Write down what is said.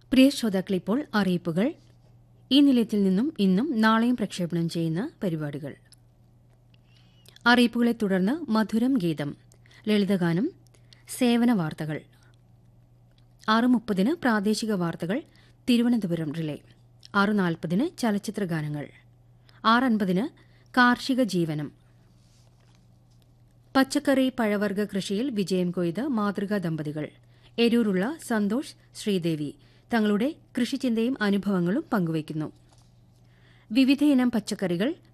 പ്രിയ ശ്രോതാക്കളിപ്പോൾ അറിയിപ്പുകൾ ഈ നിലയത്തിൽ നിന്നും ഇന്നും നാളെയും പ്രക്ഷേപണം ചെയ്യുന്ന പരിപാടികൾ അറിയിപ്പുകളെ തുടർന്ന് മധുരം ഗീതം ലളിതഗാനം സേവന വാർത്തകൾ ആറ് മുപ്പതിന് പ്രാദേശിക വാർത്തകൾ തിരുവനന്തപുരം റിലേ ആറ് നാൽപ്പതിന് ചലച്ചിത്ര ഗാനങ്ങൾ ആറ് അൻപതിന് കാർഷിക ജീവനം പച്ചക്കറി പഴവർഗ കൃഷിയിൽ വിജയം കൊയ്ത മാതൃകാ ദമ്പതികൾ എരൂരുള്ള സന്തോഷ് ശ്രീദേവി തങ്ങളുടെ കൃഷിചിന്തയും അനുഭവങ്ങളും പങ്കുവയ്ക്കുന്നു വിവിധയിനം പച്ചക്കറികൾ